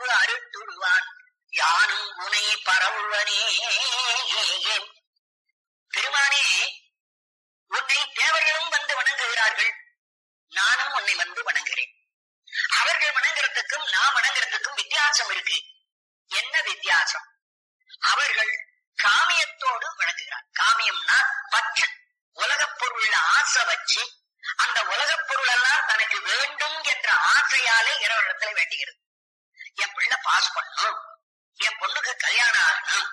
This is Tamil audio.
அருட்டுடுவான் யானும் உனை பரவுவனே பெருமானே உன்னை தேவர்களும் வந்து வணங்குகிறார்கள் நானும் உன்னை வந்து வணங்குகிறேன் அவர்கள் வணங்குறதுக்கும் நான் வணங்குறதுக்கும் வித்தியாசம் இருக்கு என்ன வித்தியாசம் அவர்கள் காமியத்தோடு வணங்குகிறார் காமியம்னா பற்று உலகப் பொருள்ல ஆசை வச்சு அந்த உலகப் பொருள் எல்லாம் தனக்கு வேண்டும் என்ற ஆசையாலே இறைவனிடத்துல வேண்டுகிறது என் பிள்ளை பாஸ் பண்ணும் என் பொண்ணுக்கு கல்யாணம் ஆகணும்